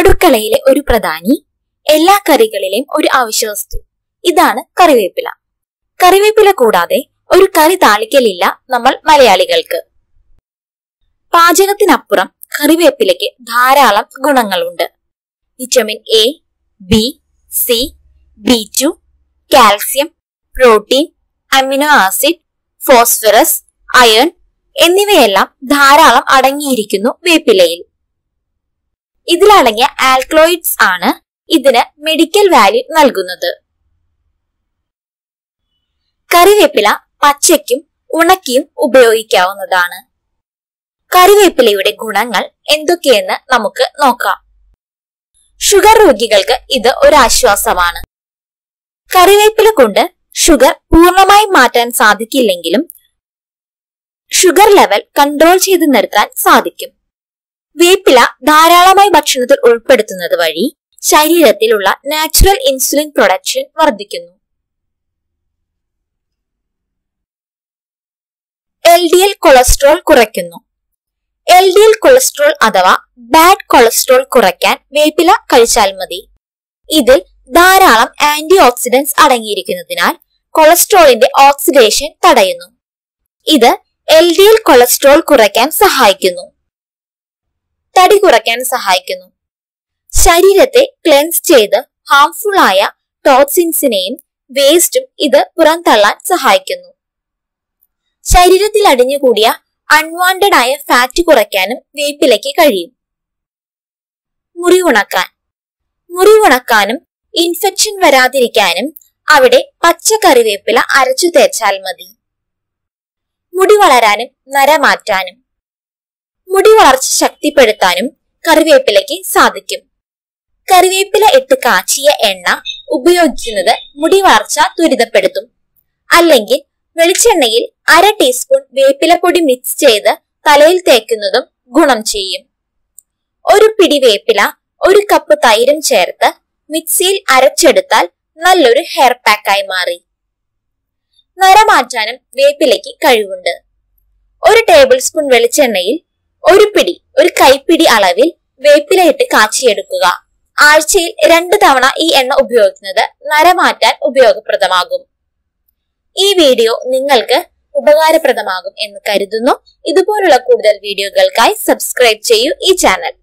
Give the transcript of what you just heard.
അടുക്കളയിലെ ഒരു പ്രധാനി എല്ലാ കറികളിലെയും ഒരു അവശ്യവസ്തു ഇതാണ് കറിവേപ്പില കറിവേപ്പില കൂടാതെ ഒരു കറി താളിക്കലില്ല നമ്മൾ മലയാളികൾക്ക് പാചകത്തിനപ്പുറം കറിവേപ്പിലയ്ക്ക് ധാരാളം ഗുണങ്ങളുണ്ട് vitamin A B C B two calcium protein amino acid phosphorus iron എന്നിവയെല്ലാം ധാരാളം അടങ്ങിയിരിക്കുന്നു വേപ്പിലയിൽ ഇതിലടങ്ങിയ ആൽക്ലോയിഡ്സ് ആണ് ഇതിന് മെഡിക്കൽ വാല്യൂ നൽകുന്നത് കറിവേപ്പില പച്ചയ്ക്കും ഉണക്കിയും ഉപയോഗിക്കാവുന്നതാണ് കറിവേപ്പിലയുടെ ഗുണങ്ങൾ എന്തൊക്കെയെന്ന് നമുക്ക് നോക്കാം ഷുഗർ രോഗികൾക്ക് ഇത് ഒരു ആശ്വാസമാണ് കറിവേപ്പില കൊണ്ട് ഷുഗർ പൂർണ്ണമായി മാറ്റാൻ സാധിക്കില്ലെങ്കിലും ഷുഗർ ലെവൽ കൺട്രോൾ ചെയ്ത് നിർത്താൻ സാധിക്കും വേപ്പില ധാരാളമായി ഭക്ഷണത്തിൽ ഉൾപ്പെടുത്തുന്നത് വഴി ശരീരത്തിലുള്ള നാച്ചുറൽ ഇൻസുലിൻ പ്രൊഡക്ഷൻ വർദ്ധിക്കുന്നു എൽ ഡി എൽ കൊളസ്ട്രോൾ കുറയ്ക്കുന്നു എൽ ഡി എൽ കൊളസ്ട്രോൾ അഥവാ ബാഡ് കൊളസ്ട്രോൾ കുറയ്ക്കാൻ വേപ്പില കഴിച്ചാൽ മതി ഇതിൽ ധാരാളം ആന്റി ഓക്സിഡന്റ്സ് അടങ്ങിയിരിക്കുന്നതിനാൽ കൊളസ്ട്രോളിന്റെ ഓക്സിഡേഷൻ തടയുന്നു ഇത് എൽ ഡി എൽ കൊളസ്ട്രോൾ കുറയ്ക്കാൻ സഹായിക്കുന്നു തടി കുറയ്ക്കാൻ സഹായിക്കുന്നു ശരീരത്തെ ക്ലെൻസ് ചെയ്ത് ഹാംഫുൾ ആയ ടോക്സിൻസിനെയും വേസ്റ്റും ഇത് പുറന്തള്ളാൻ സഹായിക്കുന്നു ശരീരത്തിൽ അടിഞ്ഞുകൂടിയ അൺവാണ്ടഡ് ആയ ഫാറ്റ് കുറയ്ക്കാനും വേപ്പിലയ്ക്ക് കഴിയും മുറിവുണക്കാൻ മുറിവുണക്കാനും ഇൻഫെക്ഷൻ വരാതിരിക്കാനും അവിടെ പച്ചക്കറിവേപ്പില അരച്ചു തേച്ചാൽ മതി മുടി വളരാനും നര മാറ്റാനും മുടി വളർച്ച ശക്തിപ്പെടുത്താനും കറിവേപ്പിലയ്ക്ക് സാധിക്കും കറിവേപ്പില ഇട്ട് കാച്ചിയ എണ്ണ ഉപയോഗിക്കുന്നത് മുടി വളർച്ച ത്വരിതപ്പെടുത്തും അല്ലെങ്കിൽ വെളിച്ചെണ്ണയിൽ അര ടീസ്പൂൺ വേപ്പിലപ്പൊടി മിക്സ് ചെയ്ത് തലയിൽ തേക്കുന്നതും ഗുണം ചെയ്യും ഒരു പിടി വേപ്പില ഒരു കപ്പ് തൈരും ചേർത്ത് മിക്സിയിൽ അരച്ചെടുത്താൽ നല്ലൊരു ഹെയർ പാക്കായി മാറി നര മാറ്റാനും വേപ്പിലയ്ക്ക് കഴിവുണ്ട് ഒരു ടേബിൾ സ്പൂൺ വെളിച്ചെണ്ണയിൽ ഒരു പിടി ഒരു കൈപ്പിടി അളവിൽ വേപ്പില ഇട്ട് കാച്ചിയെടുക്കുക ആഴ്ചയിൽ രണ്ട് തവണ ഈ എണ്ണ ഉപയോഗിക്കുന്നത് നര മാറ്റാൻ ഉപയോഗപ്രദമാകും ഈ വീഡിയോ നിങ്ങൾക്ക് ഉപകാരപ്രദമാകും എന്ന് കരുതുന്നു ഇതുപോലുള്ള കൂടുതൽ വീഡിയോകൾക്കായി സബ്സ്ക്രൈബ് ചെയ്യൂ ഈ ചാനൽ